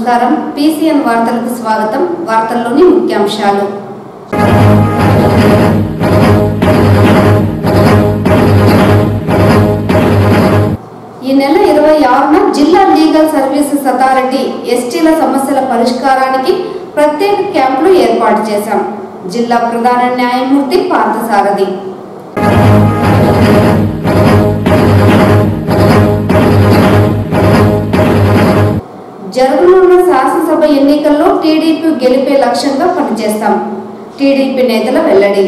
నమస్కారం పీసీఎన్ వార్తలకు స్వాగతం వార్తల్లోని ముఖ్యాంశాలు ఈ నెల ఇరవై ఆరున జిల్లా లీగల్ సర్వీసెస్ అథారిటీ ఎస్టీల సమస్యల పరిష్కారానికి ప్రత్యేక క్యాంపులు ఏర్పాటు చేశాం జిల్లా ప్రధాన న్యాయమూర్తి పార్థసారథి జరగనున్న శాసనసభ ఎన్నికల్లో టీడీపీ గెలిపే లక్ష్యంగా పనిచేస్తాం టీడీపీ నేతల వెల్లడి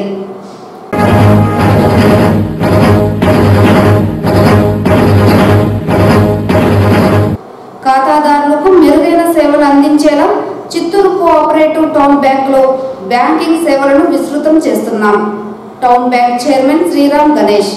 ఖాతాదారులకు మెరుగైన సేవలు అందించేలా చిత్తూరు కోఆపరేటివ్ టౌన్ బ్యాంక్ లో బ్యాంకింగ్ సేవలను విస్తృతం చేస్తున్నాం town bank chairman Sriram Ganesh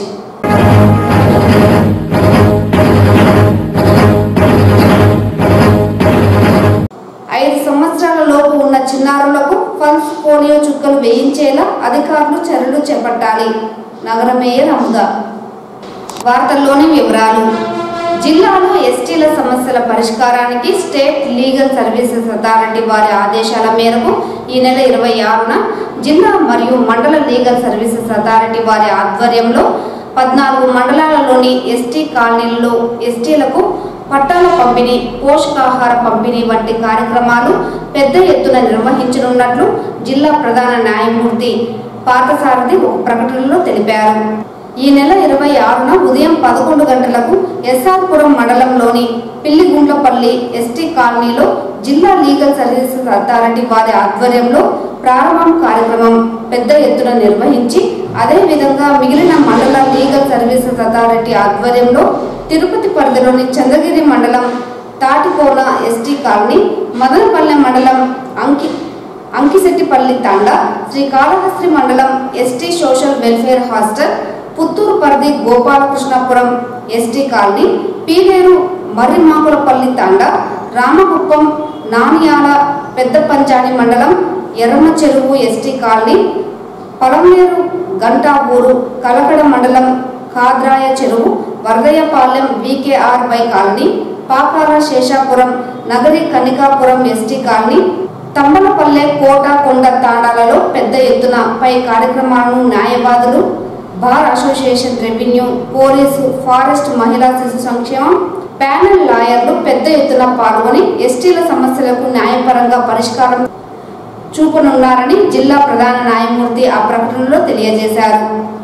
ఐదు సంవత్సరాల లోపు ఉన్న చిన్నారులకు పల్స్ పోలియో చుక్కలు వేయించేలా అధికారులు చర్యలు చేపట్టాలి నగర మేయర్ అముద వార్తల్లోని వివరాలు జిల్లాలో ఎస్టీల సమస్యల పరిష్కారానికి స్టేట్ లీగల్ సర్వీసెస్ అథారిటీ వారి ఆదేశాల మేరకు ఈ నెల ఇరవై ఆరున జిల్లా మరియు మండల లీగల్ సర్వీసెస్ అథారిటీ వారి ఆధ్వర్యంలో పద్నాలుగు మండలాలలోని ఎస్టీ కాలనీలలో ఎస్టీలకు పట్టాల పంపిణీ పోషకాహార పంపిణీ వంటి కార్యక్రమాలు పెద్ద ఎత్తున నిర్వహించనున్నట్లు జిల్లా ప్రధాన న్యాయమూర్తి పార్థసారథి ఒక ప్రకటనలో తెలిపారు ఈ నెల ఇరవై ఆరున ఉదయం పదకొండు గంటలకు ఎస్ఆర్పురం మండలంలోని పిల్లిగుండ్లపల్లి ఎస్టీ కాలనీలో జిల్లా లీగల్ సర్వీసెస్ అథారిటీ వారి ఆధ్వర్యంలో ప్రారంభం కార్యక్రమం పెద్ద ఎత్తున నిర్వహించి అదే విధంగా మిగిలిన మండల లీగల్ సర్వీసెస్ అథారిటీ ఆధ్వర్యంలో తిరుపతి పరిధిలోని చంద్రగిరి మండలం తాటికోన ఎస్టీ కాలనీ మదనపల్లె మండలం అంకి అంకిశెట్టిపల్లి తాండా శ్రీకాళహస్తి మండలం ST social welfare hostel Puttur పరిధి గోపాలకృష్ణపురం ఎస్టీ కాలనీ పీలేరు మర్రిమాకులపల్లి తాండా రామకుప్పం నానియాల పెద్ద పంచాని మండలం ఎర్రమ చెరువు ఎస్టీ కాలనీ పొలంనేరు గంటాపూరు కలకడ మండలం Kadraya Cheruvu Varadayyapalem VKR Y colony Pakala Seshapuram Nagari Kanikapuram ST colony Thamballapalle Kota Konda తాండాలలో పెద్ద ఎత్తున పై కార్యక్రమాలను న్యాయవాదులు bar association revenue police forest మహిళా శిశు సంక్షేమం ప్యానెల్ లాయర్లు పెద్ద ఎత్తున పాల్గొని ఎస్టీల సమస్యలకు న్యాయపరంగా పరిష్కారం చూపనున్నారని జిల్లా ప్రధాన న్యాయమూర్తి ఆ ప్రకటనలో తెలియజేశారు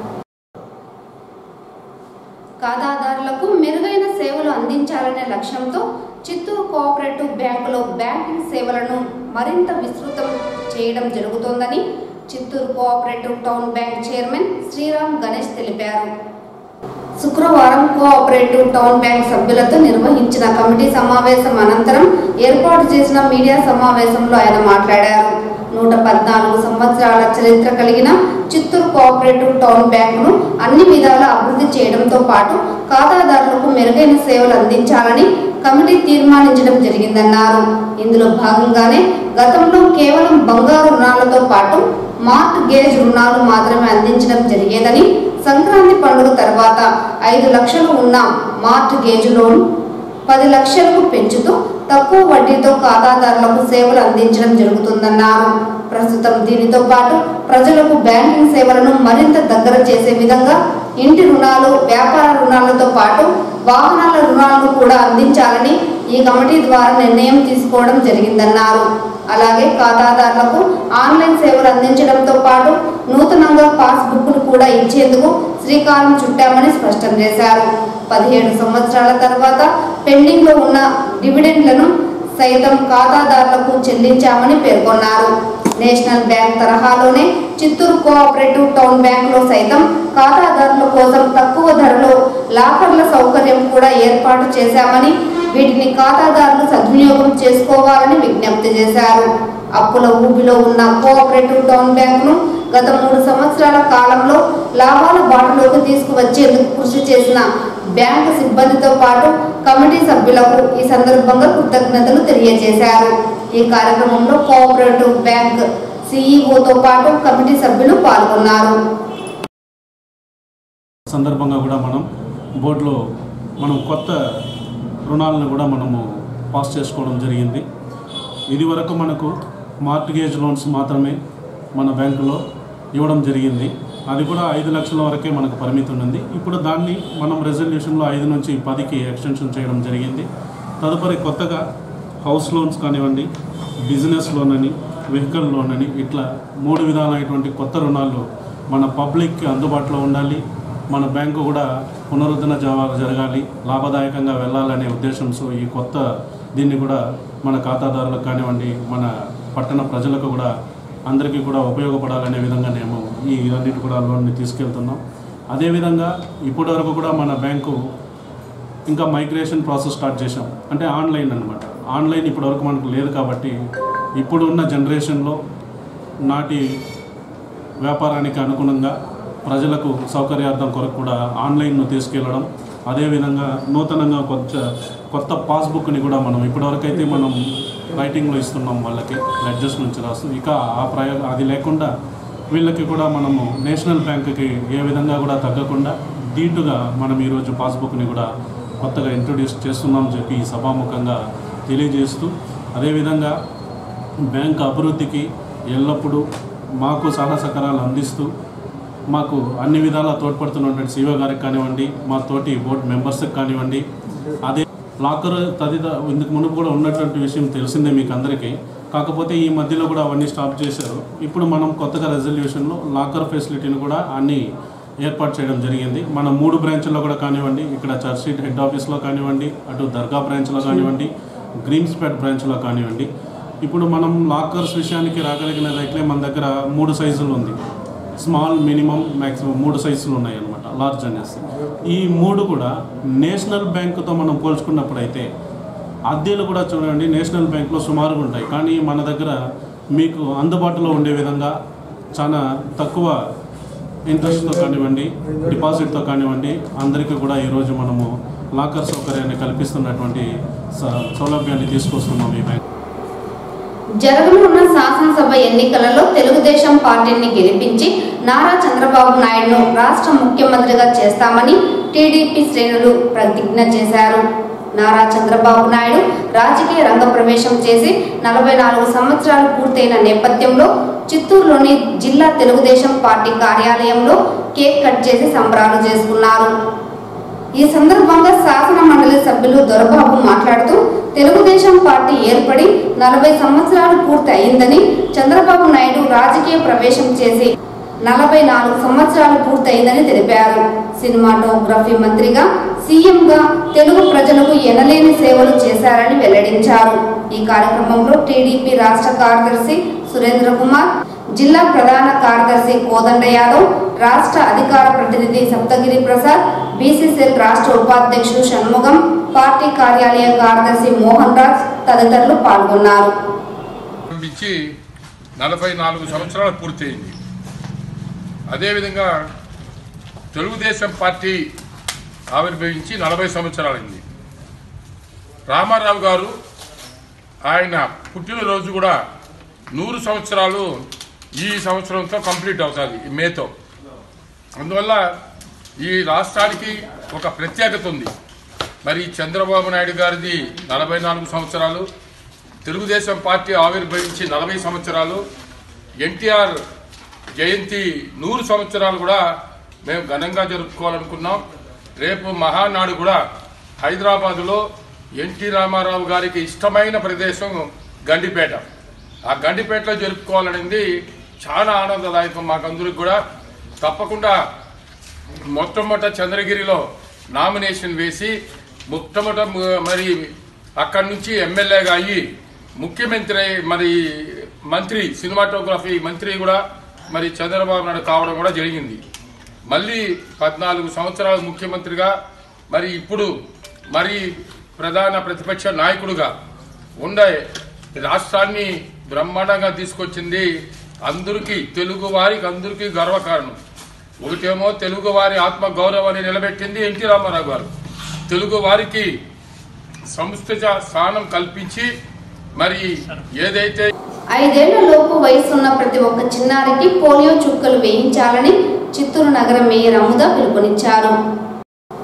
ఖాతాదారులకు మెరుగైన సేవలు అందించాలనే లక్ష్యంతో చిత్తూరు కోఆపరేటివ్ బ్యాంకులో బ్యాంకింగ్ సేవలను మరింత విస్తృతం చేయడం జరుగుతోందని Chittoor cooperative town bank chairman Sriram Ganesh తెలిపారు శుక్రవారం కోఆపరేటివ్ టౌన్ బ్యాంక్ సభ్యులతో నిర్వహించిన కమిటీ సమావేశం అనంతరం ఏర్పాటు చేసిన మీడియా సమావేశంలో ఆయన మాట్లాడారు నూట పద్నాలుగు సంవత్సరాల చరిత్ర కలిగిన చిత్తూరు కోఆపరేటివ్ టౌన్ బ్యాంకును అన్ని విధాల అభివృద్ధి చేయడంతో పాటు ఖాతాదారులకు మెరుగైన సేవలు అందించాలని కమిటీ తీర్మానించడం జరిగిందన్నారు ఇందులో భాగంగానే గతంలో కేవలం బంగారు రుణాలతో పాటు మార్ట్ గేజ్ రుణాలు మాత్రమే అందించడం జరిగేదని సంక్రాంతి పండుగ తర్వాత ఐదు లక్షలు ఉన్న మార్ట్ గేజ్ లోన్ పది లక్షలకు పెంచుతూ తక్కువ వడ్డీతో ఖాతాదారులకు సేవలు అందించడం జరుగుతుందన్నారు ప్రస్తుతం దీనితో పాటు ప్రజలకు బ్యాంకింగ్ సేవలను మరింత దగ్గర చేసే విధంగా ఇంటి రుణాలు వ్యాపార రుణాలతో పాటు వాహనాల రుణాలను కూడా అందించాలని ఈ కమిటీ ద్వారా నిర్ణయం తీసుకోవడం జరిగిందన్నారు అలాగే ఖాతాదారులకు ఆన్లైన్ సేవలు అందించడంతో పాటు నూతనంగా పాస్బుక్లు కూడా ఇచ్చేందుకు శ్రీకారం చుట్టామని స్పష్టం చేశారు పదిహేడు సంవత్సరాల తర్వాత పెండింగ్ లో ఉన్న డివిడెండ్లను సైతం ఖాతాదారులకు చెల్లించామని పేర్కొన్నారు నేషనల్ బ్యాంక్ తరహాలోనే చిత్తూరు కోఆపరేటివ్ టౌన్ బ్యాంక్ లో సైతం ఖాతాదారుల కోసం తక్కువ ధరలో లాకర్ల సౌకర్యం కూడా ఏర్పాటు చేశామని వీటిని ఖాతాదారులు సద్వినియోగం చేసుకోవాలని విజ్ఞప్తి చేశారు అప్పుల ఊబిలో ఉన్న కోఆపరేటివ్ టౌన్ బ్యాంకును గత మూడు సంవత్సరాల కాలంలో లాభాల బాటలోకి తీసుకువచ్చేందుకు కృషి చేసిన బ్యాంకు సిబ్బందితో పాటు కమిటీ సభ్యులకు ఈ సందర్భంగా కృతజ్ఞతలు తెలియజేశారు ఈ కార్యక్రమంలో కోఆపరేటివ్ బ్యాంక్ సిఈఓతో పాటు కమిటీ సభ్యులు పాల్గొన్నారు సందర్భంగా కూడా మనం బోర్డులో మనం కొత్త రుణాలను కూడా మనము పాస్ చేసుకోవడం జరిగింది ఇది వరకు మనకు మార్టిగేజ్ లోన్స్ మాత్రమే మన బ్యాంకులో ఇవ్వడం జరిగింది అది కూడా ఐదు లక్షల వరకే మనకు పరిమితి ఉన్నది ఇప్పుడు దాన్ని మనం రెజల్యూషన్లో ఐదు నుంచి పదికి ఎక్స్టెన్షన్ చేయడం జరిగింది తదుపరి కొత్తగా హౌస్ లోన్స్ కానివ్వండి బిజినెస్ లోన్ అని వెహికల్ లోన్ అని ఇట్లా మూడు విధాలైనటువంటి కొత్త రుణాలు మన పబ్లిక్కి అందుబాటులో ఉండాలి మన బ్యాంకు కూడా పునరుద్ధరణ జవ- జరగాలి లాభదాయకంగా వెళ్ళాలనే ఉద్దేశంతో ఈ కొత్త దీన్ని కూడా మన ఖాతాదారులకు కానివ్వండి మన పట్టణ ప్రజలకు కూడా అందరికీ కూడా ఉపయోగపడాలనే విధంగా మేము ఈ అన్నిటి కూడా లోన్ని తీసుకెళ్తున్నాం అదేవిధంగా ఇప్పటివరకు కూడా మన బ్యాంకు ఇంకా మైగ్రేషన్ ప్రాసెస్ స్టార్ట్ చేశాం అంటే ఆన్లైన్ అనమాట ఆన్లైన్ ఇప్పటివరకు మనకు లేదు కాబట్టి ఇప్పుడు ఉన్న జనరేషన్లో నాటి వ్యాపారానికి అనుగుణంగా ప్రజలకు సౌకర్యార్థం కొరకు కూడా ఆన్లైన్ను తీసుకెళ్ళడం అదేవిధంగా నూతనంగా కొత్త కొత్త పాస్బుక్ని కూడా మనం ఇప్పటివరకు అయితే మనం రైటింగ్లో ఇస్తున్నాం వాళ్ళకి లెడ్జెస్ నుంచి రాస్తూ ఇక ఆ ప్రయోగ అది లేకుండా వీళ్ళకి కూడా మనము నేషనల్ బ్యాంకుకి ఏ విధంగా కూడా తగ్గకుండా ధీటుగా మనం ఈరోజు పాస్బుక్ని కూడా కొత్తగా ఇంట్రొడ్యూస్ చేస్తున్నామని చెప్పి ఈ సభాముఖంగా తెలియజేస్తూ అదేవిధంగా బ్యాంక్ అభివృద్ధికి ఎల్లప్పుడూ మాకు సహాయ సహకారాలు అందిస్తూ మాకు అన్ని విధాలా తోడ్పడుతున్నటువంటి సీఓ గారికి కానివ్వండి మా తోటి బోర్డు మెంబర్స్కి కానివ్వండి అదే లాకర్ తదితర ఇందుకు మునుపు కూడా ఉన్నటువంటి విషయం తెలిసిందే మీకు అందరికీ కాకపోతే ఈ మధ్యలో కూడా అవన్నీ స్టాప్ చేశారు ఇప్పుడు మనం కొత్తగా రెజల్యూషన్లో లాకర్ ఫెసిలిటీని కూడా అన్ని ఏర్పాటు చేయడం జరిగింది మన మూడు బ్రాంచ్ల్లో కూడా కానివ్వండి ఇక్కడ చర్చ్ స్ట్రీట్ హెడ్ ఆఫీస్లో కానివ్వండి అటు దర్గా బ్రాంచ్లో కానివ్వండి గ్రీమ్స్పేట్ బ్రాంచ్లో కానివ్వండి ఇప్పుడు మనం లాకర్స్ విషయానికి రాగలిగినదైతే మన దగ్గర మూడు సైజులు ఉంది స్మాల్ మినిమం మ్యాక్సిమం మూడు సైజులు ఉన్నాయి అనమాట లార్జ్ అనేసి ఈ మూడు కూడా నేషనల్ బ్యాంకుతో మనం పోల్చుకున్నప్పుడైతే అద్దెలు కూడా చూడండి నేషనల్ బ్యాంక్లో సుమారుగా ఉంటాయి కానీ మన దగ్గర మీకు అందుబాటులో ఉండే విధంగా చాలా తక్కువ ఇంట్రెస్ట్తో కానివ్వండి డిపాజిట్తో కానివ్వండి అందరికీ కూడా ఈరోజు మనము లాకర్ సౌకర్యాన్ని కల్పిస్తున్నటువంటి స- సౌలభ్యాన్ని తీసుకొస్తున్నాం ఈ బ్యాంక్ జరగనున్న శాసనసభ ఎన్నికలలో తెలుగుదేశం పార్టీని గెలిపించి నారా చంద్రబాబు నాయుడును రాష్ట్ర ముఖ్యమంత్రిగా చేస్తామని టీడీపీ శ్రేణులు ప్రతిజ్ఞ చేశారు నారా చంద్రబాబు నాయుడు రాజకీయ రంగ ప్రవేశం చేసి నలభై నాలుగు సంవత్సరాలు పూర్తయిన నేపథ్యంలో చిత్తూరులోని జిల్లా తెలుగుదేశం పార్టీ కార్యాలయంలో కేక్ కట్ చేసి సంబరాలు చేసుకున్నారు ఈ సందర్భంగా శాసన మండలి సభ్యులు దొరబాబు మాట్లాడుతూ తెలుగుదేశం పార్టీ ఏర్పడి నలభై సంవత్సరాలు పూర్తి అయిందని చంద్రబాబు నాయుడు రాజకీయ ప్రవేశం చేసి నలభై నాలుగు సంవత్సరాలు పూర్తయిందని తెలిపారు సినిమాటోగ్రఫీ మంత్రిగా సీఎంగా తెలుగు ప్రజలకు ఎనలేని సేవలు చేశారని వెల్లడించారు ఈ కార్యక్రమంలో టీడీపీ రాష్ట్ర కార్యదర్శి సురేంద్ర కుమార్ జిల్లా ప్రధాన కార్యదర్శి కోదండ యాదవ్ రాష్ట్ర అధికార ప్రతినిధి సప్తగిరి ప్రసాద్ బీసీసీఎల్ రాష్ట్ర ఉపాధ్యక్షుడు షణ్ముగం పార్టీ కార్యాలయ కార్యదర్శి మోహన్ రాజ్ తదితరులు పాల్గొన్నారు ప్రారంభించి నలభై నాలుగు సంవత్సరాలు పూర్తయింది అదేవిధంగా తెలుగుదేశం పార్టీ ఆవిర్భవించి నలభై సంవత్సరాలైంది రామారావు గారు ఆయన పుట్టినరోజు కూడా నూరు సంవత్సరాలు ఈ సంవత్సరంతో కంప్లీట్ అవుతుంది ఈ మేతో అందువల్ల ఈ రాష్ట్రానికి ఒక ప్రత్యేకత ఉంది మరి చంద్రబాబు నాయుడు గారిది నలభై నాలుగు సంవత్సరాలు తెలుగుదేశం పార్టీ ఆవిర్భవించి నలభై సంవత్సరాలు ఎన్టీఆర్ జయంతి నూరు సంవత్సరాలు కూడా మేము ఘనంగా జరుపుకోవాలనుకున్నాం రేపు మహానాడు కూడా హైదరాబాదులో ఎన్టీ రామారావు గారికి ఇష్టమైన ప్రదేశం గండిపేట ఆ గండిపేటలో జరుపుకోవాలనేది చాలా ఆనందదాయకం మాకందరికి కూడా తప్పకుండా మొట్టమొదట చంద్రగిరిలో నామినేషన్ వేసి మొట్టమొదట మ- మరి అక్కడి నుంచి ఎమ్మెల్యేగా అయ్యి ముఖ్యమంత్రి అయి మరి మంత్రి సినిమాటోగ్రఫీ మంత్రి కూడా మరి చంద్రబాబు నాయుడు కావడం కూడా జరిగింది మళ్ళీ పద్నాలుగు సంవత్సరాలు ముఖ్యమంత్రిగా మరి ఇప్పుడు మరి ప్రధాన ప్రతిపక్ష నాయకుడుగా ఉండే రాష్ట్రాన్ని బ్రహ్మాండంగా తీసుకొచ్చింది అందరికీ తెలుగు వారికి అందరికీ గర్వకారణం ఒకటేమో తెలుగు వారి ఆత్మ గౌరవాన్ని నిలబెట్టింది ఎన్టీ రామారావు గారు తెలుగు వారికి సంస్థ స్థానం కల్పించి మరి ఏదైతే ఐదేళ్ల లోపు వయసున్న ప్రతి ఒక్క చిన్నారికి పోలియో చుక్కలు వేయించాలని చిత్తూరు నగర మేయర్ అముద పిలుపునిచ్చారు శుక్రవారం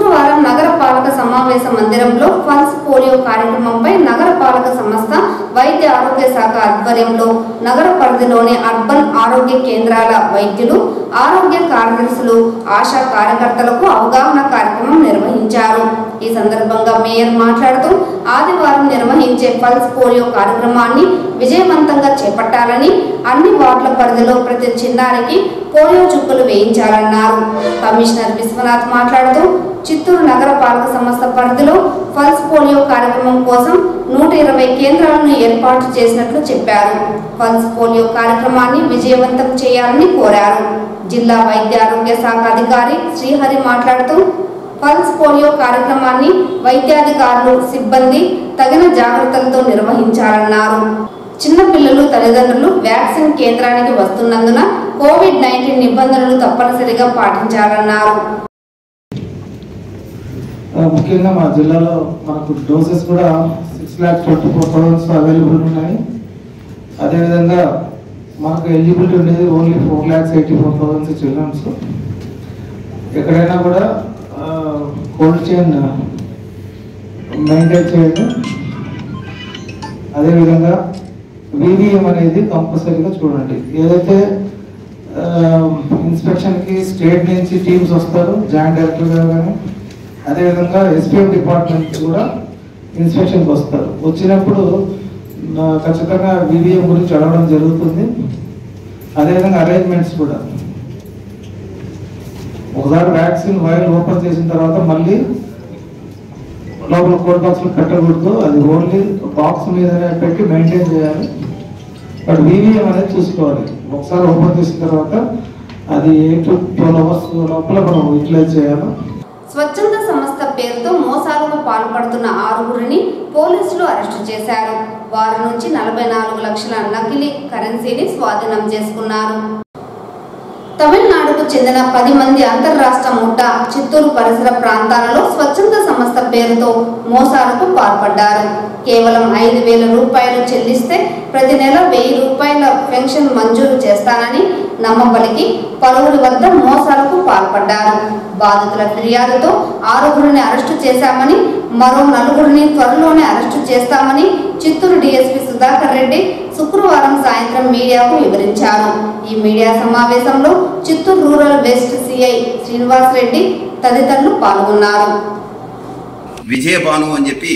శుక్రవారం నగరపాలక సమావేశ మందిరంలో పల్స్ పోలియో కార్యక్రమంపై నగరపాలక సంస్థ వైద్య ఆరోగ్య శాఖ ఆధ్వర్యంలో నగర పరిధిలోని అర్బన్ ఆరోగ్య కేంద్రాల వైద్యులు ఆరోగ్య కార్యదర్శులు ఆశా కార్యకర్తలకు అవగాహన కార్యక్రమం నిర్వహించారు ఈ సందర్భంగా మేయర్ మాట్లాడుతూ ఆదివారం నిర్వహించే పల్స్ పోలియో కార్యక్రమాన్ని విజయవంతంగా చేపట్టాలని అన్ని వార్డుల పరిధిలో ప్రతి చిన్నారికి పోలియో చుక్కలు వేయించాలన్నారు కమిషనర్ విశ్వనాథ్ మాట్లాడుతూ చిత్తూరు నగర పాలక సంస్థ పరిధిలో పల్స్ పోలియో కార్యక్రమం కోసం నూట ఇరవై కేంద్రాలను ఏర్పాటు చేసినట్లు చెప్పారు పల్స్ పోలియో కార్యక్రమాన్ని విజయవంతం చేయాలని కోరారు జిల్లా వైద్య ఆరోగ్య శాఖ అధికారి శ్రీహరి మాట్లాడుతూ పల్స్ పోలియో కార్యక్రమాన్ని వైద్యాధికారులు సిబ్బంది తగిన జాగ్రత్తలతో నిర్వహించాలన్నారు చిన్నపిల్లలు తల్లిదండ్రులు వ్యాక్సిన్ కేంద్రానికి వస్తున్నందున కోవిడ్ నైన్టీన్ నిబంధనలు తప్పనిసరిగా పాటించాలన్నారు ఆ, ముఖ్యంగా మా జిల్లాలో మనకు డోసెస్ కూడా six lakh twenty four thousands available ఉన్నాయి అదేవిధంగా మనకు ఎలిజిబిలిటీ ఉండేది only four lakhs eighty four thousands childrens ఎక్కడైనా కూడా కోల్డ్ చైన్ మెయింటైన్ చేయండి అదేవిధంగా వివిఎం అనేది కంపల్సరీగా చూడండి ఏదైతే ఇన్స్పెక్షన్కి స్టేట్ నుంచి టీమ్స్ వస్తారు జాయింట్ డైరెక్టర్ గారు కానీ అదేవిధంగా ఎస్పీఎం డిపార్ట్మెంట్ కూడా ఇన్స్పెక్షన్కి వస్తారు వచ్చినప్పుడు ఆ, ఖచ్చితంగా వివిఎం గురించి అడగడం జరుగుతుంది అదేవిధంగా అరేంజ్మెంట్స్ కూడా ఒకసారి వ్యాక్సిన్ వైల్ ఓపెన్ చేసిన తర్వాత మళ్ళీ లోపల కోల్డ్ బాక్స్ పెట్టకూడదు అది ఓన్లీ బాక్స్ మీదనే పెట్టి మెయింటైన్ చేయాలి బట్ వివిఎం అనేది చూసుకోవాలి ఒకసారి ఓపెన్ చేసిన తర్వాత అది ఎయిట్ టు ట్వెల్వ్ అవర్స్ లోపల మనం యూటిలైజ్ చేయాలి స్వచ్ఛంద సంస్థ పేరుతో మోసాలకు పాల్పడుతున్న ఆరుగురిని పోలీసులు అరెస్టు చేశారు వారి నుంచి నలభై నాలుగు లక్షల నకిలీ కరెన్సీని స్వాధీనం చేసుకున్నారు తమిళనాడుకు చెందిన పది మంది అంతర్రాష్ట్ర ముఠా చిత్తూరు పరిసర ప్రాంతాలలో స్వచ్ఛంద సంస్థ పేరుతో మోసాలకు పాల్పడ్డారు కేవలం ఐదు వేల రూపాయలు చెల్లిస్తే ప్రతి నెల వెయ్యి రూపాయల పెన్షన్ మంజూరు చేస్తానని నమ్మబలికి పలువురి వద్ద మోసాలకు పాల్పడ్డారు బాధితుల ఫిర్యాదుతో ఆరుగురిని అరెస్టు చేశామని మరో నలుగురిని త్వరలోనే అరెస్టు చేస్తామని చిత్తూరు డీఎస్పీ సుధాకర్ రెడ్డి శుక్రవారం సాయంత్రం మీడియాకు వివరించారు ఈ మీడియా సమావేశంలో Chittoor rural west CI Srinivas Reddy తదితరులు పాల్గొన్నారు విజయభాను అని చెప్పి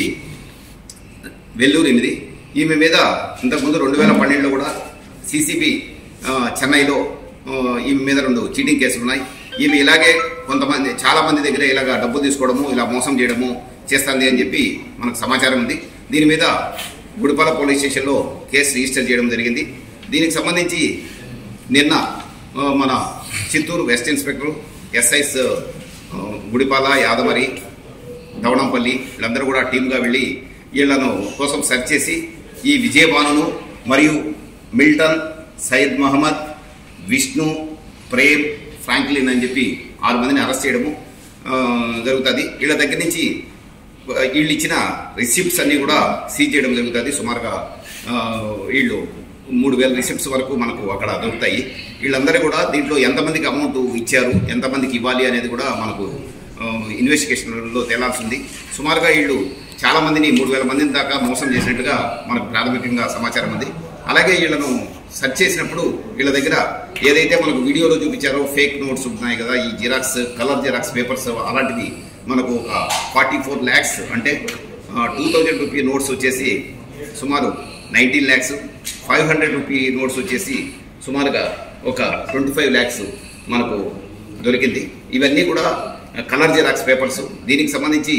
వెల్లూరు ఎనిమిది ఈమె మీద ఇంతకుముందు రెండు వేల పన్నెండులో కూడా సిసిబి చెన్నైలో ఆ, ఈమె మీద రెండు చీటింగ్ కేసులు ఉన్నాయి ఈమె ఇలాగే కొంతమంది చాలా మంది దగ్గర ఇలాగ డబ్బు తీసుకోవడము ఇలా మోసం చేయడము చేస్తుంది అని చెప్పి మనకు సమాచారం ఉంది దీని మీద గుడిపాల పోలీస్ స్టేషన్లో కేసు రిజిస్టర్ చేయడం జరిగింది దీనికి సంబంధించి నిన్న ఆ, మన చిత్తూరు వెస్ట్ ఇన్స్పెక్టర్ ఎస్ఐస్ ఆ, గుడిపాల యాదమరి దవణంపల్లి వీళ్ళందరూ కూడా టీమ్గా వెళ్ళి వీళ్ళను కోసం సెర్చ్ చేసి ఈ విజయభానును మరియు మిల్టన్ సయ్యద్ మహమ్మద్ విష్ణు ప్రేమ్ ఫ్రాంక్లిన్ అని చెప్పి ఆరు మందిని అరెస్ట్ చేయడము ఆ, జరుగుతుంది వీళ్ళ దగ్గర నుంచి ఆ, వీళ్ళు ఇచ్చిన రిసిప్ట్స్ అన్ని కూడా సీజ్ చేయడం జరుగుతుంది సుమారుగా ఆ, వీళ్ళు మూడు వేల రిసిప్ట్స్ వరకు మనకు అక్కడ దొరుకుతాయి వీళ్ళందరూ కూడా దీంట్లో ఎంతమందికి అమౌంట్ ఇచ్చారు ఎంతమందికి ఇవ్వాలి అనేది కూడా మనకు ఆ, ఇన్వెస్టిగేషన్లో తేలాల్సి ఉంది సుమారుగా వీళ్ళు చాలా మందిని మూడు వేల మందిని దాకా మోసం చేసినట్టుగా మనకు ప్రాథమికంగా సమాచారం ఉంది అలాగే వీళ్ళను సెర్చ్ చేసినప్పుడు వీళ్ళ దగ్గర ఏదైతే మనకు వీడియోలో చూపించారో ఫేక్ నోట్స్ ఉన్నాయి కదా ఈ జిరాక్స్ కలర్ జిరాక్స్ పేపర్స్ అలాంటివి మనకు ఒక ఫార్టీ ఫోర్ ల్యాక్స్ అంటే టూ థౌజండ్ రూపీ నోట్స్ వచ్చేసి సుమారు nineteen lakhs five hundred rupee notes వచ్చేసి సుమారుగా ఒక ట్వంటీ ఫైవ్ ల్యాక్స్ మనకు దొరికింది ఇవన్నీ కూడా కలర్ జిరాక్స్ పేపర్స్ దీనికి సంబంధించి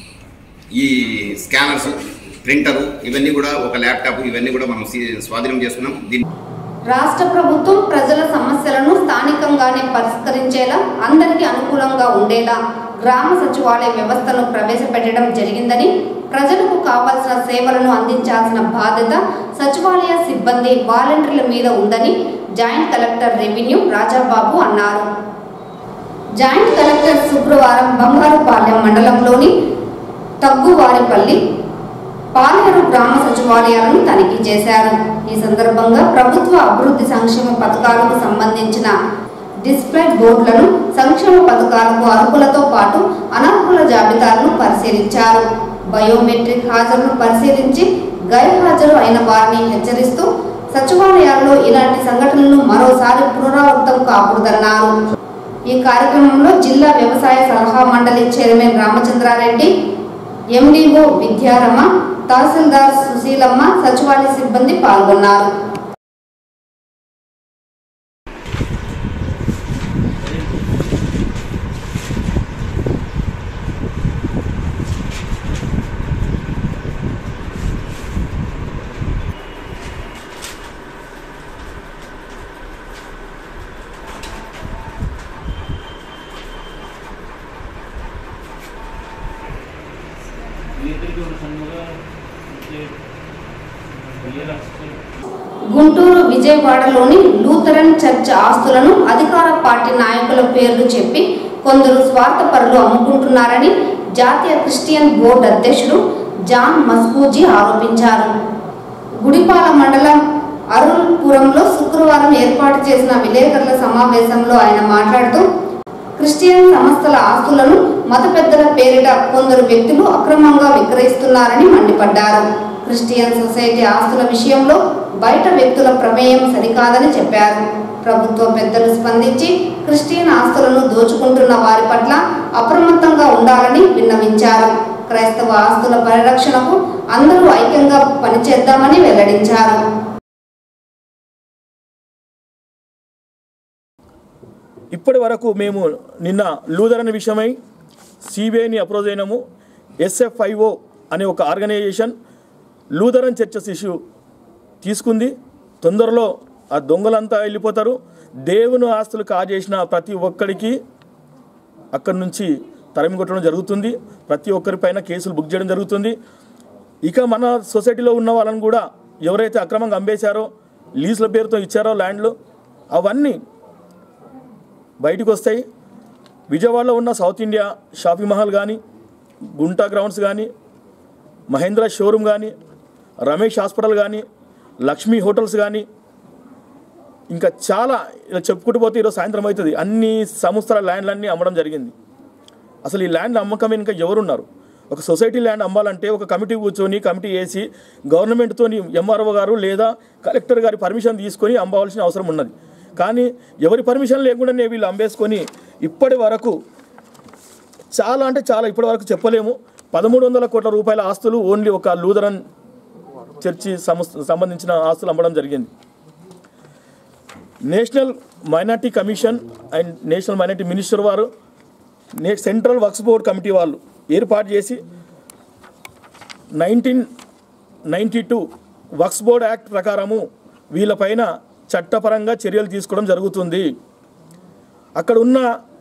ఈ స్కానర్స్ ప్రింటరు ఇవన్నీ కూడా ఒక ల్యాప్టాప్ ఇవన్నీ కూడా మనం సీ- స్వాధీనం చేసుకున్నాం దీన్ని రాష్ట్ర ప్రభుత్వం ప్రజల సమస్యలను స్థానికంగానే పరిష్కరించేలా అందరికీ అనుకూలంగా ఉండేలా గ్రామ సచివాలయ వ్యవస్థను ప్రవేశపెట్టడం జరిగిందని ప్రజలకు కావాల్సిన సేవలను అందించాల్సిన బాధ్యత సచివాలయ సిబ్బంది వాలంటీర్ల మీద ఉందని జాయింట్ కలెక్టర్ రెవెన్యూ రాజాబాబు అన్నారు జాయింట్ కలెక్టర్ శుక్రవారం బంగారుపాలెం మండలంలోని తగ్గువారిపల్లి పాలేరు గ్రామ సచివాలయాలను తనిఖీ చేశారు ఈ సందర్భంగా ప్రభుత్వ అభివృద్ధి సంక్షేమ పథకాలకు సంబంధించిన డిస్ప్లే బోర్డులను సంక్షేమ పథకాలకు అర్హులతో పాటు అనర్హుల జాబితాలను పరిశీలించారు బయోమెట్రిక్ హాజరును పరిశీలించి గైర్హాజరు అయిన వారిని హెచ్చరిస్తూ సచివాలయాల్లో ఇలాంటి సంఘటనలు మరోసారి పునరావృతం కాకూడదన్నారు ఈ కార్యక్రమంలో జిల్లా వ్యవసాయ సలహా మండలి చైర్మన్ రామచంద్రారెడ్డి ఎండిఓ విద్యారమ తహసీల్దార్ సుశీలమ్మ సచివాలయ సిబ్బంది పాల్గొన్నారు గుంటూరు విజయవాడలోని లూథరన్ చర్చ్ ఆస్తులను అధికార పార్టీ నాయకుల పేర్లు చెప్పి కొందరు స్వార్థపరులు అమ్ముకుంటున్నారని జాతీయ క్రిస్టియన్ బోర్డు అధ్యక్షుడు జాన్ మస్కూజీ ఆరోపించారు గుడిపాల మండలం అరుల్పురంలో శుక్రవారం ఏర్పాటు చేసిన విలేకరుల సమావేశంలో ఆయన మాట్లాడుతూ క్రిస్టియన్ సంస్థల ఆస్తులను మత పెద్దల పేరిట కొందరు వ్యక్తులు అక్రమంగా విక్రయిస్తున్నారని మండిపడ్డారు క్రిస్టియన్ సొసైటీ ఆస్తుల విషయంలో బయట వ్యక్తుల ప్రమేయం సరికాదని చెప్పారు ప్రభుత్వ పెద్దలు స్పందించి క్రిస్టియన్ ఆస్తులను దోచుకుంటున్న వారి పట్ల అప్రమత్తంగా ఉండాలని విన్నవించారు క్రైస్తవ ఆస్తుల పరిరక్షణకు అందరూ ఐక్యంగా పనిచేద్దామని వెల్లడించారు ఇప్పటి వరకు మేము నిన్న లూథరన్ విషయమై సిబిఐని అప్రోచ్ అయినాము ఎస్ఎఫ్ఐఓ అనే ఒక ఆర్గనైజేషన్ లూథరన్ చర్చస్ ఇష్యూ తీసుకుంది తొందరలో ఆ దొంగలంతా వెళ్ళిపోతారు దేవుని ఆస్తులు కాజేసిన ప్రతి ఒక్కడికి అక్కడి నుంచి తరిమి కొట్టడం జరుగుతుంది ప్రతి ఒక్కరిపైన కేసులు బుక్ చేయడం జరుగుతుంది ఇక మన సొసైటీలో ఉన్న వాళ్ళని కూడా ఎవరైతే అక్రమంగా అమ్మేశారో లీజుల పేరుతో ఇచ్చారో ల్యాండ్లు అవన్నీ బయటకు వస్తాయి విజయవాడలో ఉన్న సౌత్ ఇండియా షాపింగ్ మహల్ కానీ గుంటా గ్రౌండ్స్ కానీ మహేంద్ర షోరూమ్ కానీ రమేష్ హాస్పిటల్ కానీ లక్ష్మీ హోటల్స్ కానీ ఇంకా చాలా ఇలా చెప్పుకుంటూ పోతే ఈరోజు సాయంత్రం అవుతుంది అన్ని సంస్థల ల్యాండ్లన్నీ అమ్మడం జరిగింది అసలు ఈ ల్యాండ్ అమ్మకం ఇంకా ఎవరున్నారు ఒక సొసైటీ ల్యాండ్ అమ్మాలంటే ఒక కమిటీ కూర్చొని కమిటీ వేసి గవర్నమెంట్తో ఎంఆర్ఓ గారు లేదా కలెక్టర్ గారి పర్మిషన్ తీసుకొని అమ్మవలసిన అవసరం ఉన్నది కానీ ఎవరి పర్మిషన్ లేకుండానే వీళ్ళు అమ్మేసుకొని ఇప్పటి వరకు చాలా అంటే చాలా ఇప్పటి వరకు చెప్పలేము పదమూడు వందల కోట్ల రూపాయల ఆస్తులు ఓన్లీ ఒక లూథరన్ చర్చి సంస్థ సంబంధించిన ఆస్తులు అమ్మడం జరిగింది national minority commission and national minority minister వారు నే సెంట్రల్ వర్క్స్ బోర్డ్ కమిటీ వాళ్ళు ఏర్పాటు చేసి నైన్టీన్ నైంటీ టూ వర్క్స్ బోర్డ్ యాక్ట్ ప్రకారము వీళ్ళపైన చట్టపరంగా చర్యలు తీసుకోవడం జరుగుతుంది అక్కడ ఉన్న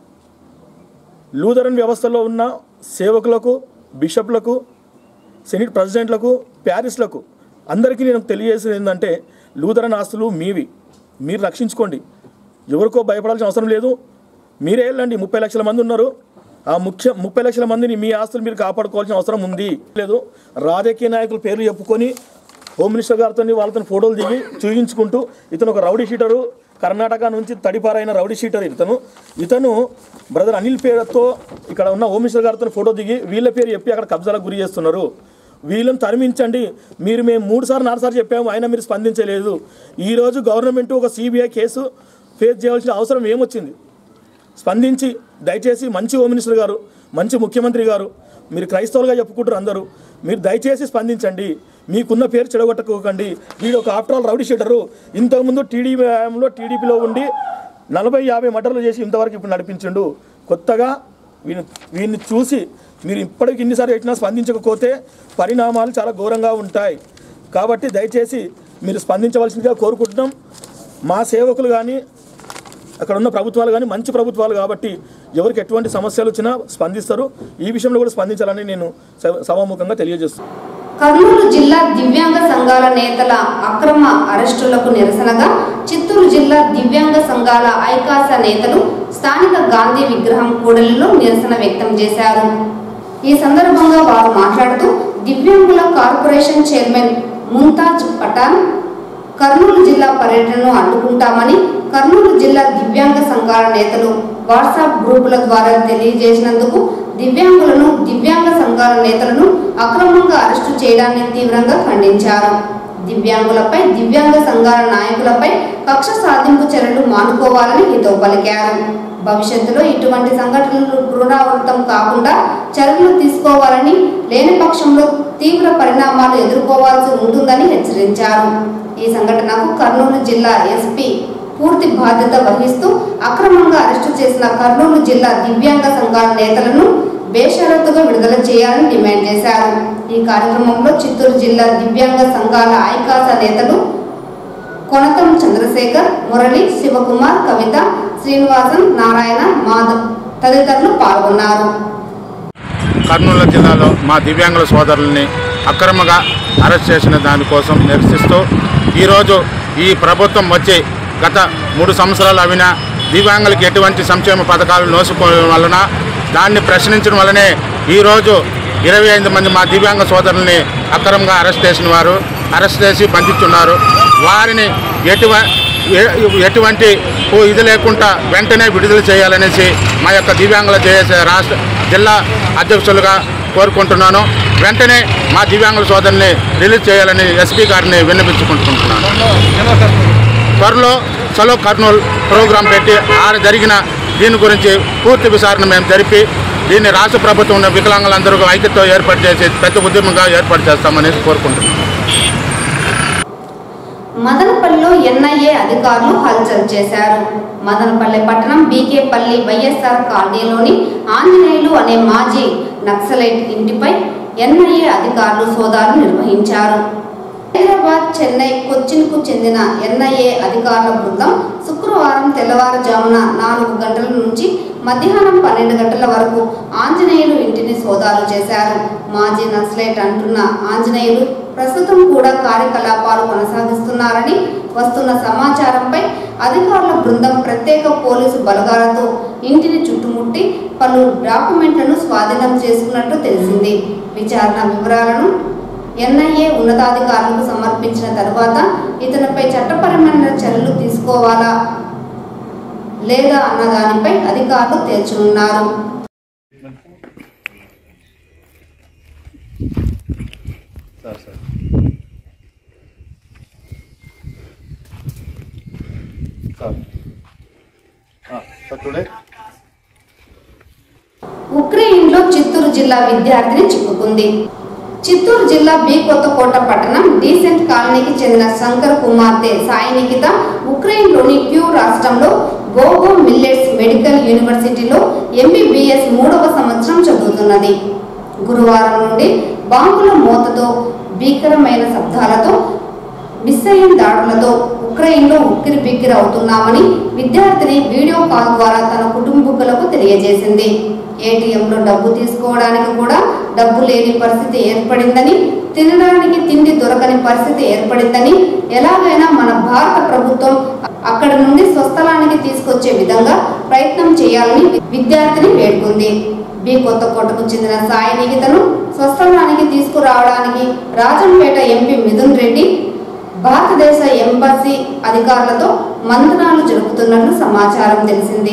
లూథరన్ వ్యవస్థలో ఉన్న సేవకులకు బిషప్లకు సెనిట్ ప్రెసిడెంట్లకు ప్యారిస్లకు అందరికీ నేను తెలియజేసేది ఏంటంటే లూథరన్ ఆస్తులు మీవి మీరు రక్షించుకోండి ఎవరికో భయపడాల్సిన అవసరం లేదు మీరే వెళ్ళండి ముప్పై లక్షల మంది ఉన్నారు ఆ ముఖ్య ముప్పై లక్షల మందిని మీ ఆస్తులు మీరు కాపాడుకోవాల్సిన అవసరం ఉంది లేదు రాజకీయ నాయకుల పేర్లు చెప్పుకొని హోమ్ మినిస్టర్ గారితో వాళ్ళతో ఫోటోలు దిగి చూపించుకుంటూ ఇతను ఒక రౌడీ షీటరు కర్ణాటక నుంచి తడిపారైన రౌడీ షీటర్ ఇతను ఇతను బ్రదర్ అనిల్ పేరుతో ఇక్కడ ఉన్న హోమ్ మినిస్టర్ గారితో ఫోటో దిగి వీళ్ళ పేరు చెప్పి అక్కడ కబ్జాలకు గురి చేస్తున్నారు వీళ్ళని తరిమించండి మీరు మేము మూడు సార్లు నాలుగు సార్లు చెప్పాము అయినా మీరు స్పందించలేదు ఈరోజు గవర్నమెంట్ ఒక సిబిఐ కేసు ఫేస్ చేయాల్సిన అవసరం ఏమొచ్చింది స్పందించి దయచేసి మంచి హోమ్ మినిస్టర్ గారు మంచి ముఖ్యమంత్రి గారు మీరు క్రైస్తవులుగా చెప్పుకుంటారు అందరూ మీరు దయచేసి స్పందించండి మీకున్న పేరు చెడగొట్టుకోకండి వీడు ఒక ఆఫ్టర్ ఆల్ రౌడీ షీటరు ఇంతకుముందు టీడీపీలో టీడీపీలో ఉండి నలభై యాభై మటర్లు చేసి ఇంతవరకు ఇప్పుడు నడిపించిండు కొత్తగా వీని వీడిని చూసి మీరు ఇప్పటికి ఇన్నిసార్లు పెట్టినా స్పందించకపోతే పరిణామాలు చాలా ఘోరంగా ఉంటాయి కాబట్టి దయచేసి మీరు స్పందించవలసిందిగా కోరుకుంటున్నాం మా సేవకులు కానీ అక్కడ ఉన్న ప్రభుత్వాలు కానీ మంచి ప్రభుత్వాలు కాబట్టి ఎవరికి ఎటువంటి సమస్యలు వచ్చినా స్పందిస్తారు ఈ విషయంలో కూడా స్పందించాలని నేను సభ- సభాముఖంగా తెలియజేస్తున్నాను కర్నూలు జిల్లా దివ్యాంగ సంఘాల నేతల అక్రమ అరెస్టులకు నిరసనగా చిత్తూరు జిల్లా దివ్యాంగ సంఘాల ఐకాస నేతలు స్థానిక గాంధీ విగ్రహం కూడలిలో నిరసన వ్యక్తం చేశారు ఈ సందర్భంగా వారు మాట్లాడుతూ దివ్యాంగుల కార్పొరేషన్ చైర్మన్ ముంతాజ్ పఠాన్ కర్నూలు జిల్లా పర్యటనను అడ్డుకుంటామని కర్నూలు జిల్లా దివ్యాంగ సంఘాల నేతలు వాట్సాప్ గ్రూపుల ద్వారా తెలియజేసినందుకు దివ్యాంగులను దివ్యాంగ సంఘాల నేతలను అక్రమంగా అరెస్టు చేయడాన్ని తీవ్రంగా ఖండించారు దివ్యాంగులపై దివ్యాంగ సంఘాల నాయకులపై కక్ష సాధింపు చర్యలు మానుకోవాలని హితవు పలికారు భవిష్యత్తులో ఇటువంటి సంఘటనలు పునరావృతం కాకుండా చర్యలు తీసుకోవాలని లేని పక్షంలో తీవ్ర పరిణామాలు ఎదుర్కోవాల్సి ఉంటుందని హెచ్చరించారు ఈ సంఘటనకు కర్నూలు జిల్లా ఎస్పీ పూర్తి బాధ్యత వహిస్తూ అక్రమంగా అరెస్టు చేసిన కర్నూలు జిల్లా దివ్యాంగ సంఘాల నేతలను బేషరతుగా విడుదల చేయాలని డిమాండ్ చేశారు ఈ కార్యక్రమంలో చిత్తూరు జిల్లా దివ్యాంగ సంఘాల ఐకాస నేతలు కొనతం చంద్రశేఖర్ మురళి శివకుమార్ కవిత శ్రీనివాసన్ నారాయణ మాధవ్ తదితరులు పాల్గొన్నారు కర్నూలు జిల్లాలో మా దివ్యాంగుల సోదరుల్ని అక్రమంగా అరెస్ట్ చేసిన దానికోసం నిరసిస్తూ ఈరోజు ఈ ప్రభుత్వం వచ్చి గత మూడు సంవత్సరాలు అవిన దివ్యాంగులకి ఎటువంటి సంక్షేమ పథకాలు నోసుకోవడం వలన దాన్ని ప్రశ్నించడం వల్లనే ఈరోజు ఇరవై ఐదు మంది మా దివ్యాంగ సోదరుల్ని అక్రమంగా అరెస్ట్ చేసిన వారు అరెస్ట్ చేసి బంధిస్తున్నారు వారిని ఎటువ ఎ- ఎటువంటి ఓ ఇది లేకుండా వెంటనే విడుదల చేయాలనేసి మా యొక్క దివ్యాంగుల జేఏసీ రాష్ట్ర జిల్లా అధ్యక్షులుగా కోరుకుంటున్నాను వెంటనే మా దివ్యాంగుల సోదరుని రిలీజ్ చేయాలని ఎస్పీ గారిని విన్నపించుకుంటున్నాను త్వరలో చలో కర్నూలు ప్రోగ్రాం పెట్టి ఆడ జరిగిన దీని గురించి పూర్తి విచారణ మేము జరిపి దీన్ని రాష్ట్ర ప్రభుత్వం ఉన్న వికలాంగులందరూ ఐక్యతో ఏర్పాటు చేసి పెద్ద ఉద్యమంగా ఏర్పాటు చేస్తామని కోరుకుంటున్నాను మదనపల్లిలో ఎన్ఐఏ అధికారులు హల్చల్ చేశారు మదనపల్లి పట్టణం బీకేపల్లి వైఎస్ఆర్ కాలనీలోని ఆంజనేయులు అనే మాజీ నక్సలైట్ ఇంటిపై ఎన్ఐఏ అధికారులు సోదాలు నిర్వహించారు హైదరాబాద్ చెన్నై కొచ్చిన్కు చెందిన ఎన్ఐఏ అధికారుల బృందం శుక్రవారం తెల్లవారుజామున నాలుగు గంటల నుంచి మధ్యాహ్నం పన్నెండు గంటల వరకు ఆంజనేయులు ఇంటిని సోదాలు చేశారు మాజీ నక్సలైట్ అంటున్న ఆంజనేయులు ప్రస్తుతం కూడా కార్యకలాపాలు కొనసాగిస్తున్నారని వస్తున్న సమాచారంపై అధికారుల బృందం ప్రత్యేక పోలీసు బలగాలతో ఇంటిని చుట్టుముట్టి పలు డాక్యుమెంట్లను స్వాధీనం చేసుకున్నట్టు తెలిసింది విచారణ వివరాలను ఎన్ఐఏ ఉన్నతాధికారులకు సమర్పించిన తరువాత ఇతనిపై చట్టపరమైన చర్యలు తీసుకోవాలా లేదా అన్న దానిపై అధికారులు తేల్చనున్నారు ఉక్రెయిన్లో చిత్తూరు జిల్లా విద్యార్థిని చిక్కుకుంది చిత్తూరు జిల్లా బి కొత్తకోట పట్టణం డీసెంట్ కాలనీకి చెందిన శంకర్ కుమార్తె సాయి నిఖిత ఉక్రెయిన్లోని క్యూ రాష్ట్రంలో గోగో మిల్లెట్స్ మెడికల్ యూనివర్సిటీలో ఎంబీబీఎస్ మూడవ సంవత్సరం చదువుతున్నది గురువారం నుండి బాంబుల మోతతో భీకరమైన శబ్దాలతో మిస్సైన్ దాడులతో ఉక్రెయిన్లో ఉక్కిరి బిక్కిరి అవుతున్నామని విద్యార్థిని వీడియో కాల్ ద్వారా తన కుటుంబీకులకు తెలియజేసింది ఏటీఎంలో డబ్బు తీసుకోవడానికి కూడా డబ్బు లేని పరిస్థితి ఏర్పడిందని తినడానికి తిండి దొరకని పరిస్థితి ఏర్పడిందని ఎలాగైనా మన భారత ప్రభుత్వం అక్కడి నుండి స్వస్థలానికి తీసుకొచ్చే విధంగా ప్రయత్నం చేయాలని విద్యార్థిని వేడుకుంది బి కొత్తకోటకు చెందిన సాయి నిగితను స్వస్థలానికి తీసుకురావడానికి రాజంపేట ఎంపీ మిథున్ రెడ్డి భారతదేశ ఎంబసీ అధికారులతో మంతనాలు జరుపుతున్నట్లు సమాచారం తెలిసింది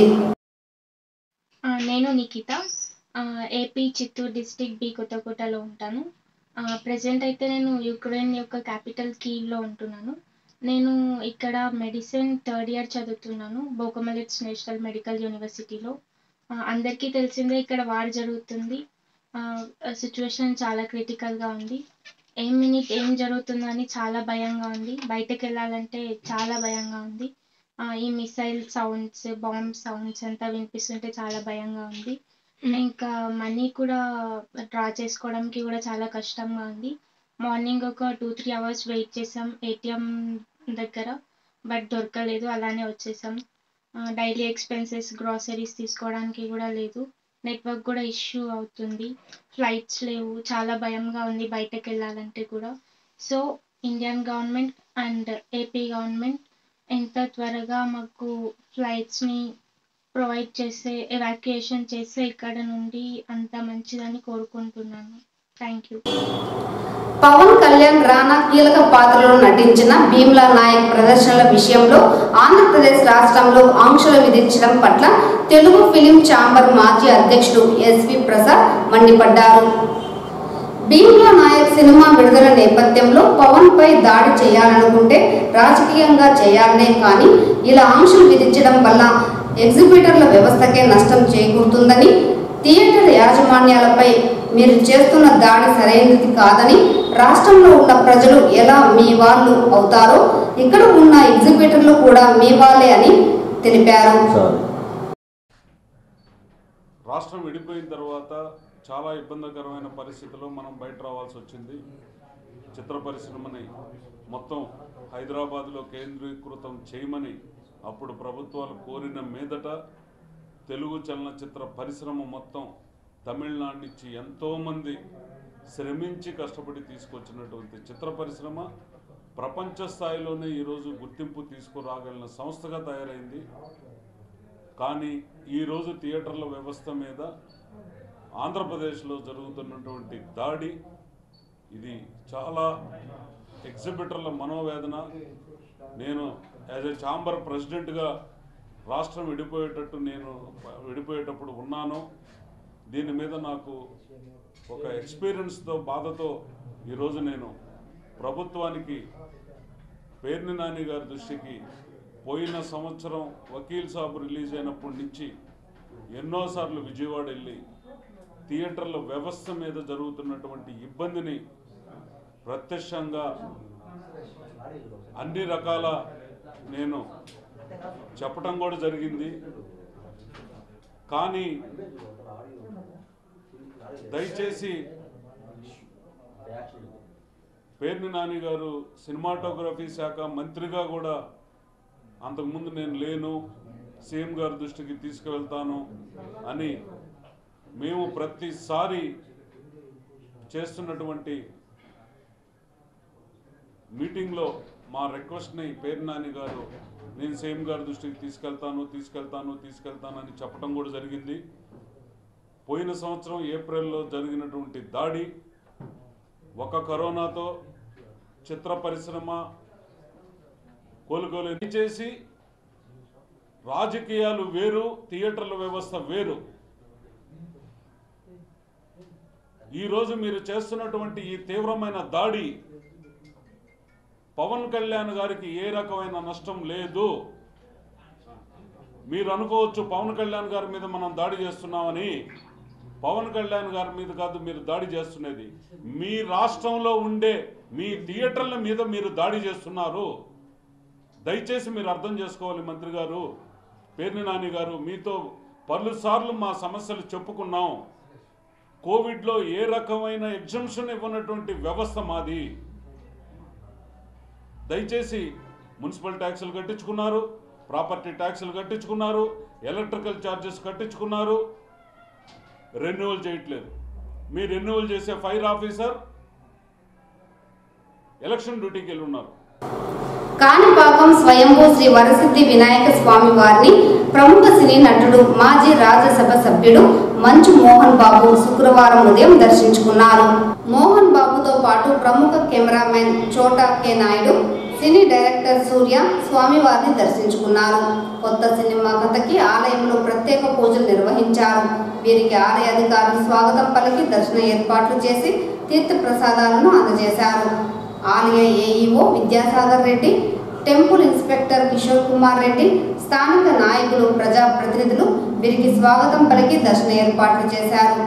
ఆ, నేను నిఖిత ఆ, ఏపీ చిత్తూరు డిస్టిక్ బి కొత్తకోటలో ఉంటాను ప్రజెంట్ అయితే నేను యుక్రెయిన్ యొక్క క్యాపిటల్ కీవ్లో ఉంటున్నాను నేను ఇక్కడ మెడిసిన్ థర్డ్ ఇయర్ చదువుతున్నాను బోకమలిట్స్ నేషనల్ మెడికల్ యూనివర్సిటీలో ఆ, అందరికీ తెలిసిందే ఇక్కడ వార్ జరుగుతుంది సిచ్యువేషన్ చాలా క్రిటికల్గా ఉంది ఏం మినిట్ ఏం జరుగుతుందో అని చాలా భయంగా ఉంది బయటకు వెళ్ళాలంటే చాలా భయంగా ఉంది ఆ, ఈ మిసైల్ సౌండ్స్ బాంబ్ సౌండ్స్ అంతా వినిపిస్తుంటే చాలా భయంగా ఉంది ఇంకా మనీ కూడా డ్రా చేసుకోవడానికి కూడా చాలా కష్టంగా ఉంది మార్నింగ్ ఒక టూ త్రీ అవర్స్ వెయిట్ చేసాం ఏటీఎం దగ్గర బట్ దొరకలేదు అలానే వచ్చేసాం డైలీ ఎక్స్పెన్సెస్ గ్రాసరీస్ తీసుకోవడానికి కూడా లేదు నెట్వర్క్ కూడా ఇష్యూ అవుతుంది ఫ్లైట్స్ లేవు చాలా భయంగా ఉంది బయటకు వెళ్ళాలంటే కూడా so Indian government and AP government ఎంత త్వరగా మాకు ఫ్లైట్స్ని ప్రొవైడ్ చేస్తే ఎవాక్యుయేషన్ చేస్తే ఇక్కడ నుండి అంత మంచిదని కోరుకుంటున్నాను థ్యాంక్ యూ పవన్ కళ్యాణ్ రానా కీలక పాత్రలో నటించిన భీమ్లా నాయక్ ప్రదర్శనల విషయంలో ఆంధ్రప్రదేశ్ రాష్ట్రంలో ఆంక్షలు విధించడం పట్ల తెలుగు ఫిలిం ఛాంబర్ మాజీ అధ్యక్షుడు ఎస్వి ప్రసాద్ మండిపడ్డారు భీమ్లా నాయక్ సినిమా విడుదల నేపథ్యంలో పవన్ పై దాడి చేయాలనుకుంటే రాజకీయంగా చేయాలనే కానీ ఇలా ఆంక్షలు విధించడం వల్ల ఎగ్జిబిటర్ల వ్యవస్థకే నష్టం చేకూరుతుందని థియేటర్ యాజమాన్యాలపై మీరు చేస్తున్న దాడి సరైనది కాదని రాష్ట్రంలో ఉన్న ప్రజలు ఎలా మీ వాళ్ళు అవుతారో ఇక్కడ ఉన్న ఎగ్జిబిటర్లు కూడా మీ వాళ్ళే అని తెలిపారు రాష్ట్రం విడిపోయిన తర్వాత చాలా ఇబ్బందికరమైన పరిస్థితుల్లో మనం బయట రావాల్సి వచ్చింది చిత్ర పరిశ్రమని మొత్తం హైదరాబాద్లో కేంద్రీకృతం చేయమని అప్పుడు ప్రభుత్వాలు కోరిన మీదట తెలుగు చలనచిత్ర పరిశ్రమ మొత్తం తమిళనాడు నుంచి ఎంతోమంది శ్రమించి కష్టపడి తీసుకొచ్చినటువంటి చిత్ర పరిశ్రమ ప్రపంచ స్థాయిలోనే ఈరోజు గుర్తింపు తీసుకురాగలిగిన సంస్థగా తయారైంది కానీ ఈరోజు థియేటర్ల వ్యవస్థ మీద ఆంధ్రప్రదేశ్లో జరుగుతున్నటువంటి దాడి ఇది చాలా ఎగ్జిబిటర్ల మనోవేదన నేను యాజ్ ఎ ఛాంబర్ ప్రెసిడెంట్గా రాష్ట్రం విడిపోయేటట్టు నేను విడిపోయేటప్పుడు ఉన్నాను దీని మీద నాకు ఒక ఎక్స్పీరియన్స్తో బాధతో ఈరోజు నేను ప్రభుత్వానికి పేర్ని నాని గారి దృష్టికి పోయిన సంవత్సరం వకీల్ సాబ్ రిలీజ్ అయినప్పటి నుంచి ఎన్నోసార్లు విజయవాడ వెళ్ళి థియేటర్ల వ్యవస్థ మీద జరుగుతున్నటువంటి ఇబ్బందిని ప్రత్యక్షంగా అన్ని రకాల నేను చెప్పటం కూడా జరిగింది కానీ దయచేసి పేర్ని నాని గారు సినిమాటోగ్రఫీ శాఖ మంత్రిగా కూడా అంతకుముందు నేను లేను సీఎం గారి దృష్టికి తీసుకువెళ్తాను అని మేము ప్రతిసారి చేస్తున్నటువంటి మీటింగ్లో మా రిక్వెస్ట్ని పేరు నాని గారు నేను సీఎం గారి దృష్టికి తీసుకెళ్తాను తీసుకెళ్తాను తీసుకెళ్తాను అని చెప్పడం కూడా జరిగింది పోయిన సంవత్సరం ఏప్రిల్లో జరిగినటువంటి దాడి ఒక కరోనాతో చిత్ర పరిశ్రమ కోలుకోలేని చేసి రాజకీయాలు వేరు థియేటర్ల వ్యవస్థ వేరు ఈరోజు మీరు చేస్తున్నటువంటి ఈ తీవ్రమైన దాడి పవన్ కళ్యాణ్ గారికి ఏ రకమైన నష్టం లేదు మీరు అనుకోవచ్చు పవన్ కళ్యాణ్ గారి మీద మనం దాడి చేస్తున్నామని పవన్ కళ్యాణ్ గారి మీద కాదు మీరు దాడి చేస్తున్నది మీ రాష్ట్రంలో ఉండే మీ థియేటర్ల మీద మీరు దాడి చేస్తున్నారు దయచేసి మీరు అర్థం చేసుకోవాలి మంత్రి గారు పేర్ని నాని గారు మీతో పలుసార్లు మా సమస్యలు చెప్పుకున్నాం కోవిడ్లో ఏ రకమైన ఎగ్జంప్షన్ ఇవ్వనటువంటి వ్యవస్థ మాది దయచేసి మున్సిపల్ ట్యాక్సులు కట్టించుకున్నారు ప్రాపర్టీ ట్యాక్సులు కట్టించుకున్నారు ఎలక్ట్రికల్ ఛార్జెస్ కట్టించుకున్నారు రెన్యువల్ చేయట్లేదు మీ రెన్యువల్ చేసే ఫైర్ ఆఫీసర్ ఎలక్షన్ డ్యూటీకి వెళ్ళి ఉన్నారు కాణిపాకం స్వయంభూ శ్రీ వరసిద్ధి వినాయక స్వామి వారిని ప్రముఖ సినీ నటుడు మాజీ రాజ్యసభ సభ్యుడు మంచు మోహన్ బాబు శుక్రవారం ఉదయం దర్శించుకున్నారు మోహన్ బాబుతో పాటు ప్రముఖ cameraman Chota K Naidu cine director Surya స్వామివారిని దర్శించుకున్నారు కొత్త సినిమా కథకి ఆలయంలో ప్రత్యేక పూజలు నిర్వహించారు వీరికి ఆలయ అధికారులు స్వాగతం పలికి దర్శన ఏర్పాట్లు చేసి తీర్థ ప్రసాదాలను అందజేశారు ఆలయ AEO Vidyasagar Reddy temple inspector Kishore Kumar Reddy స్థానిక నాయకులు ప్రజాప్రతినిధులు వీరికి స్వాగతం పలికి దర్శన ఏర్పాట్లు చేశారు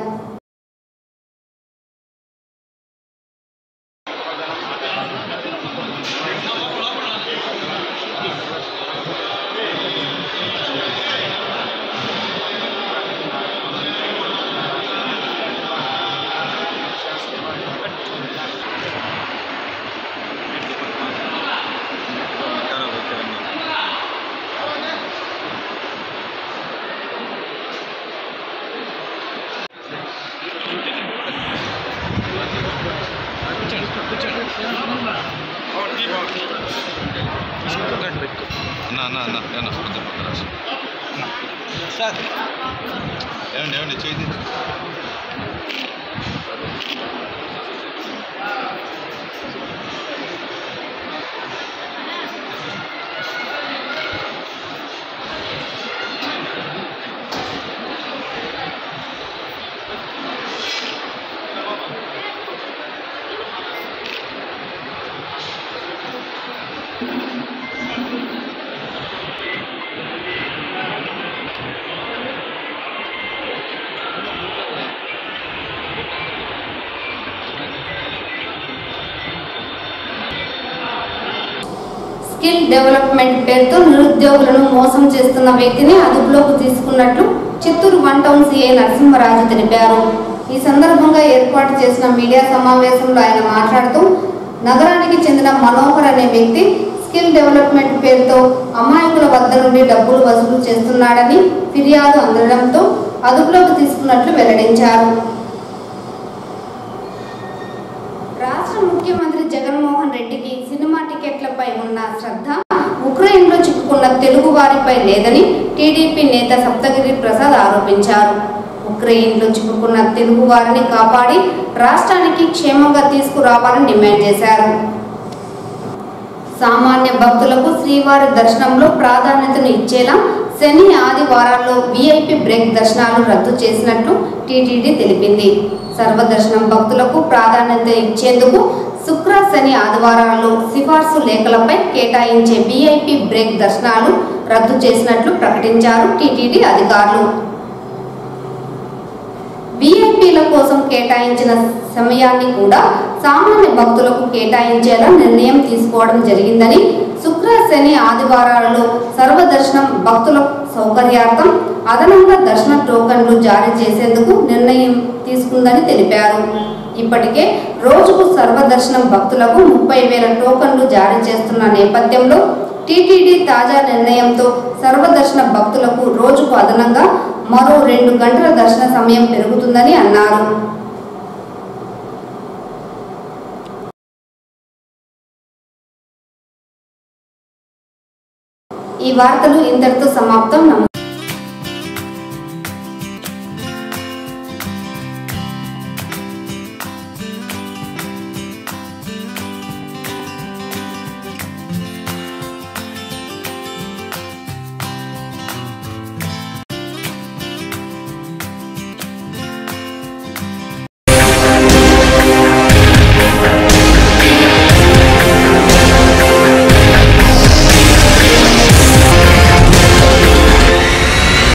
అన్న అన్న అన్న అన్న కొంచెం పక్కన రాసు. ఏమండి ఏమండి చేయి స్కిల్ డెవలప్మెంట్ పేరుతో నిరుద్యోగులను మోసం చేస్తున్న వ్యక్తిని అదుపులోకి తీసుకున్నట్లు Chittoor one town CI Narasimharaju తెలిపారు ఈ సందర్భంగా ఏర్పాటు చేసిన మీడియా సమావేశంలో ఆయన మాట్లాడుతూ నగరానికి చెందిన మనోహర్ అనే వ్యక్తి స్కిల్ డెవలప్మెంట్ పేరుతో అమాయకుల వద్ద నుండి డబ్బులు వసూలు చేస్తున్నాడని ఫిర్యాదు అందడంతో అదుపులోకి తీసుకున్నట్లు వెల్లడించారు రాష్ట్ర ముఖ్యమంత్రి జగన్మోహన్ రెడ్డికి సినిమా టికెట్లపై ఉన్న శ్రద్ధ ఉక్రెయిన్లో చిక్కుకున్న తెలుగు వారిపై లేదని టీడీపీ నేత సప్తగిరి ప్రసాద్ ఆరోపించారు ఉక్రెయిన్లో చిక్కుకున్న తెలుగు వారిని కాపాడి రాష్ట్రానికి క్షేమంగా తీసుకురావాలని డిమాండ్ చేశారు సామాన్య భక్తులకు శ్రీవారి దర్శనంలో ప్రాధాన్యతను ఇచ్చేలా శని ఆదివారాల్లో వీఐపీ బ్రేక్ దర్శనాలు రద్దు చేసినట్లు టీటీడీ తెలిపింది సర్వదర్శనం భక్తులకు ప్రాధాన్యత ఇచ్చేందుకు శుక్ర శని ఆదివారాల్లో సిఫార్సు లేఖలపై కేటాయించే వీఐపీ బ్రేక్ దర్శనాలు రద్దు చేసినట్లు ప్రకటించారు టీటీడీ అధికారులు వీఐపీల కోసం కేటాయించిన సమయాన్ని కూడా సామాన్య భక్తులకు కేటాయించేలా నిర్ణయం తీసుకోవడం జరిగిందని శుక్ర శని ఆదివారాలలో సర్వదర్శనం భక్తుల సౌకర్యార్థం అదనంగా దర్శన టోకన్లు జారీ చేసేందుకు నిర్ణయం తీసుకుందని తెలిపారు ఇప్పటికే రోజుకు సర్వదర్శనం భక్తులకు ముప్పై వేల టోకన్లు జారీ చేస్తున్న నేపథ్యంలో టీటీడీ తాజా నిర్ణయంతో సర్వదర్శన భక్తులకు రోజుకు అదనంగా మరో రెండు గంటల దర్శన సమయం పెరుగుతుందని అన్నారు ఈ వార్తలు ఇంతటితో సమాప్తం నమస్కారం